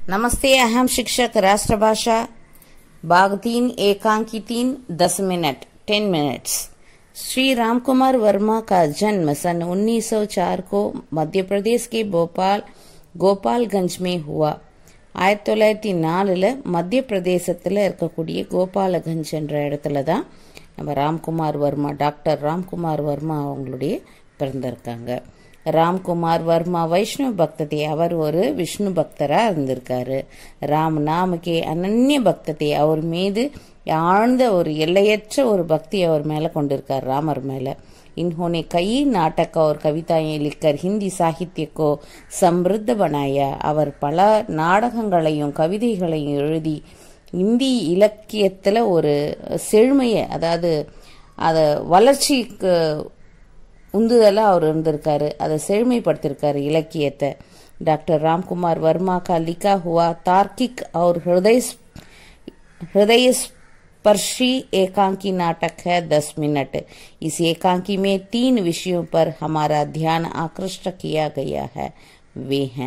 नमस्ते अहम शिक्षक राष्ट्रभाषा भाग तीन एकांकी तीन दस minute ten minutes Shri Ramkumar Varma का जन्म सन 1904 को मध्य प्रदेश के भोपाल கோபால்கஞ்ச் மே ஹுவா ஆயிரத்தி தொள்ளாயிரத்தி நாலில் மத்திய பிரதேசத்தில் இருக்கக்கூடிய கோபாலகஞ்ச் என்ற இடத்துல தான் நம்ம ராம்குமார் வர்மா டாக்டர் ராம்குமார் வர்மா அவங்களுடைய பிறந்திருக்காங்க ராம்குமார் வர்மா வைஷ்ணவ பக்தத்தை அவர் ஒரு விஷ்ணு பக்தராக இருந்திருக்காரு ராம் நாமக்கே அனன்ய பக்தத்தை அவர் மீது ஆழ்ந்த ஒரு எல்லையற்ற ஒரு பக்தி அவர் மேலே கொண்டிருக்கார் ராமர் மேலே इन्होंने कई नाटक और कविताएं लिखकर हिंदी साहित्य को समृद्ध बनाया அவர் பல நாடகங்களையும் கவிதைகளையும் எழுதி இந்தி இலக்கியத்தில் ஒரு செழுமையை அதாவது அதை வளர்ச்சிக்கு உந்துதலாக அவர் இருந்திருக்காரு அதை செழுமைப்படுத்தியிருக்காரு இலக்கியத்தை डॉक्टर रामकुमार वर्मा का लिखा हुआ तार्किक और हृदय हृदय स्पर्शी एकांकी नाटक है दस मिनट इस एकांकी में तीन विषयों पर हमारा ध्यान आकृष्ट किया गया है वे हैं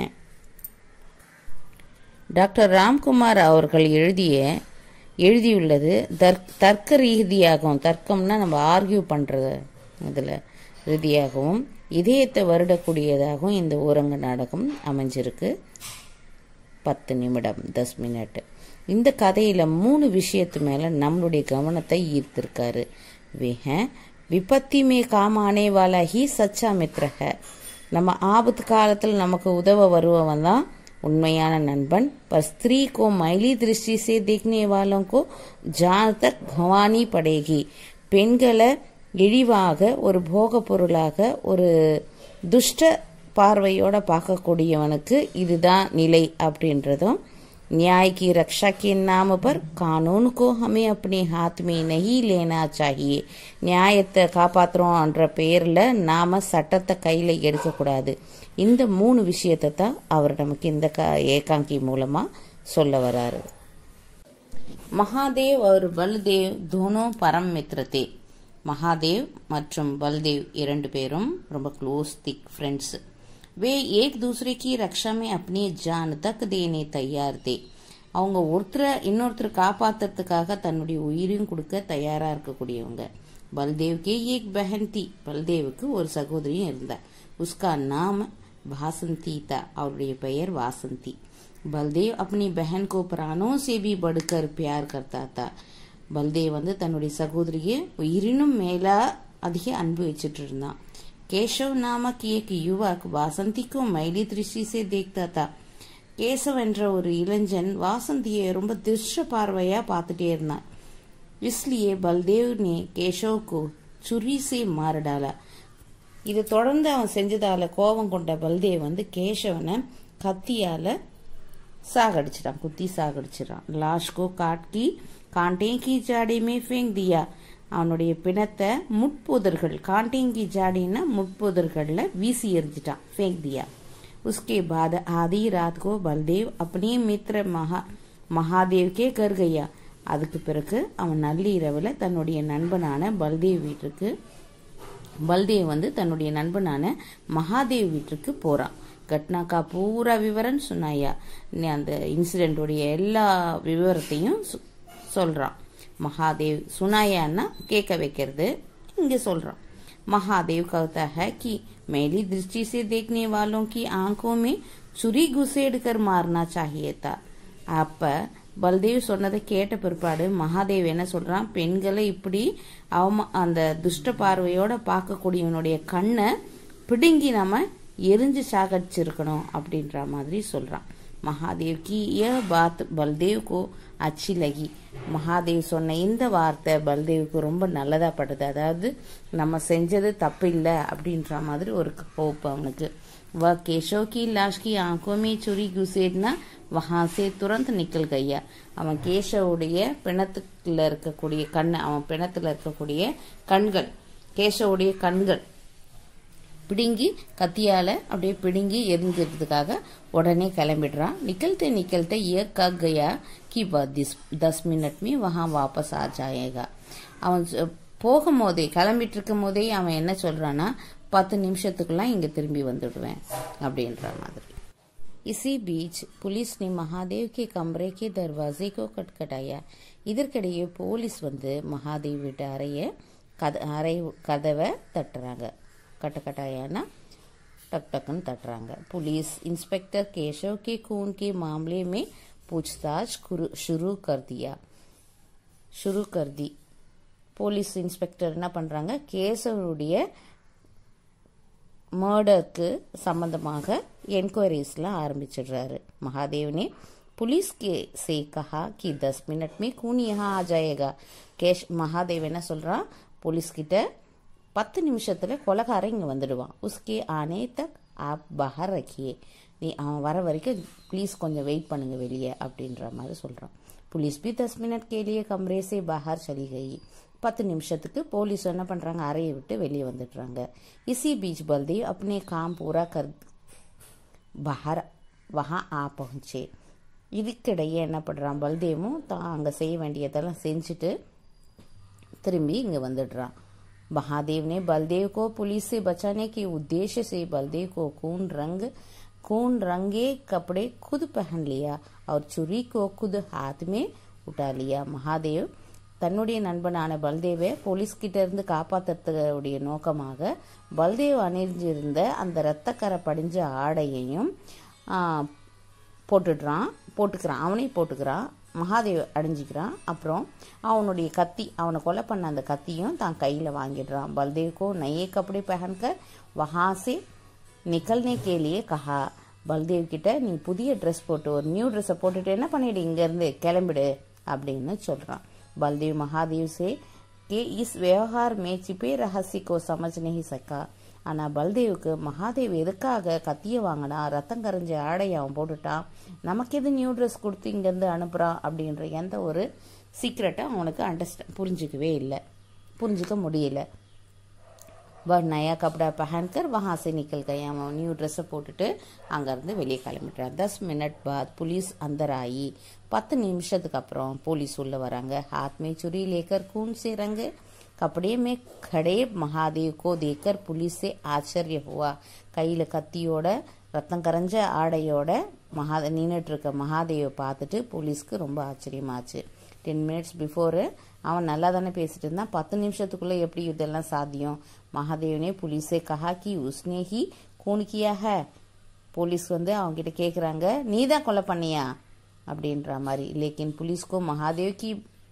டாக்டர் ராம்குமார் அவர்கள் எழுதிய எழுதியுள்ளது தர்க் தர்க்க ரீதியாகவும் தர்க்கம்னா நம்ம ஆர்கியூ பண்ணுறது இதில் ரீதியாகவும் இதயத்தை வருடக்கூடியதாகவும் இந்த ஊரங்க நாடகம் அமைஞ்சிருக்கு பத்து நிமிடம் தஸ் மினிட் இந்த கதையில் மூணு விஷயத்து மேலே நம்மளுடைய கவனத்தை ஈர்த்திருக்காரு வேக விபத்தி மே காம் ஆனே வாலா ஹி சச்சா மித்ரக நம்ம ஆபத்து காலத்தில் நமக்கு உதவ வருபவன் தான் उन्मयान ननबन पर स्त्री को मैली दृष्टि से देखने वालों को जान तक भवानी पड़ेगी பெண்களை இழிவாக ஒரு போக பொருளாக ஒரு துஷ்ட பார்வையோட பார்க்கக்கூடியவனுக்கு இதுதான் நிலை அப்படின்றதும் न्याय की रक्षा के नाम पर कानून को हमें अपने हाथ में नहीं लेना चाहिए நியாயத்தை காப்பாற்றுறோன்ற பேரில் நாம் சட்டத்தை கையில் எடுக்கக்கூடாது இந்த மூணு விஷயத்தை தான் அவர் நமக்கு இந்த க ஏகாங்கி மூலமாக சொல்ல வராரு மகாதேவ் और பல்தேவ் दोनों பரம் மித்ரதே மகாதேவ் மற்றும் பல்தேவ் இரண்டு பேரும் ரொம்ப க்ளோஸ் திக் ஃப்ரெண்ட்ஸ் वे एक दूसरे की रक्षा में अपनी जान तक देने तैयार थे அவங்க ஒருத்தரை இன்னொருத்தர் காப்பாத்துறதுக்காக தன்னுடைய உயிரையும் கொடுக்க தயாரா இருக்கக்கூடியவங்க பல்தேவ்கே ஏக் பெஹன் தி பல்தேவுக்கு ஒரு சகோதரியும் இருந்தார் உஸ்கா நாம வாசந்தி தா அவருடைய பெயர் வாசந்தி பல்தேவ் अपनी बहन को प्राणों से भी बढ़कर प्यार करता था பல்தேவ் வந்து தன்னுடைய சகோதரியை உயிரினும் மேலா அதிக அன்பு வச்சுட்டு இருந்தான் केशव नामक एक युवक वासंती को मैली दृष्टि से देखता था கேசவ் என்ற ஒரு இளைஞன் வாசந்தியை ரொம்ப திருஷ்ட பார்வையா பார்த்துட்டே இருந்தான் इसलिए பல்தேவ் ने केशव को சுரி से मार डाला இது தொடர்ந்து அவன் செஞ்சதால கோபம் கொண்ட பல்தேவ் வந்து கேசவனை கத்தியால சாகடிச்சிட்டான் குத்தி சாகடிச்சிடான் லாஷ்கோ காட்கி காண்டே கி ஜாடி மே ஃபேங் தியா அவனுடைய பிணத்தை முட்புதர்கள் காண்டேங்கி ஜாடின்னா முட்புதர்கள்ல வீசி எரிஞ்சிட்டான் ஃபேக் தியா उसके बाद आधी रात को बलदेव अपने मित्र மகா மகாதேவ் கே கர் கயா அதுக்கு பிறகு அவன் நள்ளிரவில் தன்னுடைய நண்பனான பல்தேவ் வீட்டுக்கு பல்தேவ் வந்து தன்னுடைய நண்பனான மகாதேவ் வீட்டுக்கு போறான் கட்னா கா பூரா விவரம் சொன்னாயா அந்த இன்சிடென்டோடைய எல்லா விவரத்தையும் சொல்றான் महादेव सुनायाना கேட்க வைக்கிறது இங்க சொல்றான் महादेव कहता है कि मैली दृष्टि से देखने वालों की आंखों में छुरी घुसेड़ कर मारना चाहिए था அப்ப பல்தேவ் சொன்னதை கேட்ட பிற்பாடு மகாதேவ் என்ன சொல்றான் பெண்களை இப்படி அவமா அந்த துஷ்ட பார்வையோட பார்க்கக்கூடியவனுடைய கண்ணை பிடுங்கி நம்ம எரிஞ்சு சாகடிச்சிருக்கணும் அப்படின்ற மாதிரி சொல்றான் மகாதேவ் கி ய பாத் பல்தேவ் கோ அச்சி லகி மகாதேவ் சொன்ன இந்த வார்த்தை பல்தேவுக்கு ரொம்ப நல்லதா படுது அதாவது நம்ம செஞ்சது தப்பு இல்லை அப்படின்ற மாதிரி ஒரு ஹோப் அவனுக்கு வ கேஷவ் கி லாஷ் கி ஆங்கோமே சுரி குசேட்னா வஹாசே துரந்த் நிக்கல் கையா அவன் கேஷவுடைய பிணத்துல இருக்கக்கூடிய கண் அவன் பிணத்துல இருக்கக்கூடிய கண்கள் கேஷவுடைய கண்கள் பிடுங்கி கத்தியால அப்படியே பிடுங்கி எரிஞ்சிடுறதுக்காக உடனே கிளம்பிடுறான் நிக்கல்ते निकलते ये कग गया कि दस मिनट में वहां वापस आ जाएगा அவன் போகும்போதே கிளம்பிட்டு இருக்கும் போதே அவன் என்ன சொல்றான்னா பத்து நிமிஷத்துக்குலாம் இங்க திரும்பி வந்துடுவேன் அப்படின்ற மாதிரி इसी बीच पुलिस ने महादेव के कमरे के दरवाजे को खटखटाया இதற்கிடையே போலீஸ் வந்து மகாதேவ் வீட்டு அறைய கத அறை கதவை தட்டுறாங்க கட்டக்கட்டாயானா टक टकन तट रहा पुलिस इंस्पेक्टर केशव के खून के मामले में पूछताछ शुरू कर दिया शुरू कर दी போலீஸ் இன்ஸ்பெக்டர் என்ன பண்றாங்க கேசவருடைய மர்டருக்கு சம்பந்தமாக என்கொயரிஸ்லாம் ஆரம்பிச்சிடுறாரு महादेव ने पुलिस के से कहा कि दस मिनट में खून यहाँ आ जाएगा கேஷ் மகாதேவ் என்ன சொல்றான் போலீஸ் கிட்ட பத்து நிமிஷத்துல கொலகாரன் இங்க வந்துடுவான் உஸ்கே ஆனே தக் ஆப் பஹர் ரக்கியே நீ அவன் வர வரைக்கும் ப்ளீஸ் கொஞ்சம் வெயிட் பண்ணுங்க வெளியே அப்படின்ற மாதிரி சொல்றான் புலிஸ் பி தஸ் மினிட் கேலியே கம்ரே சே பஹார் சலி கை பத்து நிமிஷத்துக்கு போலீஸ் என்ன பண்றாங்க அறையை விட்டு வெளியே வந்துடுறாங்க இசி பீச் பல்தேவ் अपने काम पूरा कर बाहर वहाँ आ पहुंचे இதுக்கிடையே என்ன பண்ணுறான் பல்தேவும் தான் அங்கே செய்ய வேண்டியதெல்லாம் செஞ்சுட்டு திரும்பி இங்கே வந்துடுறான் महादेव ने बलदेव को पुलिस से बचाने के उद्देश्य से बलदेव को खून रंग खून रंगे कपड़े खुद पहन लिया और छुरी को खुद हाथ में उठा लिया महादेव தன்னுடைய நண்பனான பல்தேவை போலீஸ் கிட்ட இருந்து காப்பாத்துறதுடைய நோக்கமாக பல்தேவ் அணிஞ்சிருந்த அந்த இரத்தக்கரை படிஞ்ச ஆடையையும் போட்டுடுறான் போட்டுக்கிறான் அவனே போட்டுக்கிறான் மகாதேவ் அடைஞ்சிக்கிறான் அப்புறம் அவனுடைய கத்தி அவனை கொலை பண்ண அந்த கத்தியும் தான் கையில் வாங்கிடுறான் பல்தேவ் கோ நயே கப்படே பஹன்கர் வஹா சே நிக்கல்னே கேலியே கஹா பல்தேவ் கிட்ட நீ புதிய ட்ரெஸ் போட்டு ஒரு நியூ ட்ரெஸ்ஸை போட்டுட்டு என்ன பண்ணிடு இங்கேருந்து கிளம்பிடு அப்படின்னு சொல்கிறான் बलदेव महादेव से के इस व्यवहार में छिपे रहस्य को समझ नहीं सका ஆனா பல்தேவுக்கு மகாதேவ் எதுக்காக கத்திய வாங்கினா ரத்தம் கரைஞ்ச ஆடையை அவன் போட்டுட்டான் நமக்கு எது நியூ ட்ரெஸ் கொடுத்து இங்கேருந்து அனுப்புறான் அப்படின்ற எந்த ஒரு சீக்ரெட்டை அவனுக்கு அண்டர்ஸ்டாண்ட் புரிஞ்சுக்கவே இல்லை புரிஞ்சுக்க முடியல वह नया कपड़ा पहनकर वहां से निकल गए அவன் நியூ ட்ரெஸ்ஸை போட்டுட்டு அங்கேருந்து வெளியே கிளம்பிட்டான் தஸ் மினிட் பாத் पुलिस अंदर आई பத்து நிமிஷத்துக்கு அப்புறம் போலீஸ் உள்ள வராங்க हाथ में छुरी लेकर खून से रंग कपड़े में खड़े महादेव को देखकर पुलिस से आश्चर्य हुआ கையில கத்தியோட ரத்தம் கரைஞ்ச ஆடையோட மகா நின்றுட்டு இருக்க மகாதேவை பார்த்துட்டு போலீஸ்க்கு ரொம்ப ஆச்சரியமாச்சு டென் மினிட்ஸ் பிஃபோரு அவன் நல்லா தானே பேசிட்டு இருந்தான் பத்து நிமிஷத்துக்குள்ள எப்படி இதெல்லாம் சாத்தியம் महादेव ने पुलिस से कहा कि उसने ही खून किया है போலீஸ் வந்து அவங்க கிட்ட கேக்குறாங்க நீ தான் கொலை பண்ணியா அப்படின்ற மாதிரி लेकिन पुलिस को महादेव की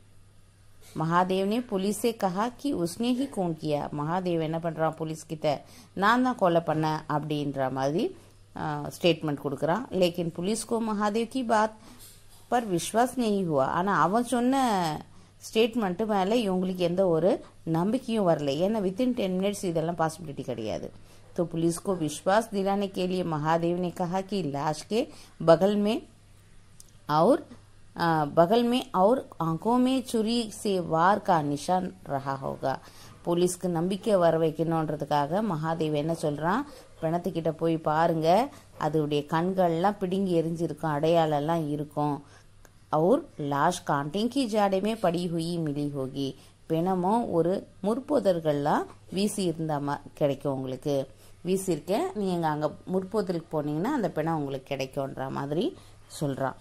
महादेव ने पुलिस से कहा कि उसने ही खून किया महादेव என்ன பண்றான் போலீஸ் கிட்ட நான் தான் கொலை பண்ணேன் அப்படின்ற மாதிரி ஸ்டேட்மெண்ட் கொடுக்குறான் लेकिन पुलिस को महादेव की बात पर विश्वास नहीं हुआ ஆனா அவன் சொன்ன ஸ்டேட்மெண்ட்டு மேலே இவங்களுக்கு எந்த ஒரு நம்பிக்கையும் வரல ஏன்னா வித்தின் टेन मिनट्स இதெல்லாம் பாசிबिलिटी கிடையாது तो पुलिस को विश्वास दिलाने के लिए महादेव ने कहा कि लाश के बगल में और आ, बगल में और आंखों में छुरी से वार का निशान रहा होगा போலீஸ்க்கு நம்பிக்கை வர வைக்கணுன்றதுக்காக மகாதேவ் என்ன சொல்றான் பிணத்துக்கிட்ட போய் பாருங்க அதோடைய கண்கள்லாம் பிடுங்கி எரிஞ்சிருக்கும் அடையாளம்லாம் இருக்கும் और लाश कांटे की जाड़े में पड़ी हुई मिली होगी பிணமும் ஒரு முற்போதர்கள்லாம் வீசி இருந்தா கிடைக்கும் உங்களுக்கு வீசியிருக்க நீங்கள் அங்கே முற்போதலுக்கு போனீங்கன்னா அந்த பிணம் உங்களுக்கு கிடைக்கும்ன்ற மாதிரி சொல்கிறான்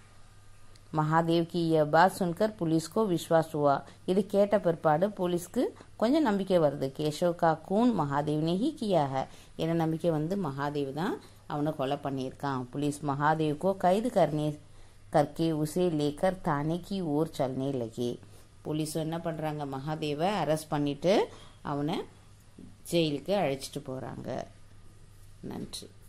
महादेव की यह बात सुनकर पुलिस को विश्वास हुआ இது கேட்ட பிற்பாடு போலீஸ்க்கு கொஞ்சம் நம்பிக்கை வருது கேஷவ் கா கூன் மகாதேவ் ने ही किया है என்ன நம்பிக்கை வந்து மகாதேவ் தான் அவனை கொலை பண்ணியிருக்கான் पुलिस महादेव को कैद करने करके उसे लेकर थाने की ओर चलने लगे போலீஸ் என்ன பண்ணுறாங்க மகாதேவை அரெஸ்ட் பண்ணிட்டு அவனை ஜெயிலுக்கு அழைச்சிட்டு போகிறாங்க நன்றி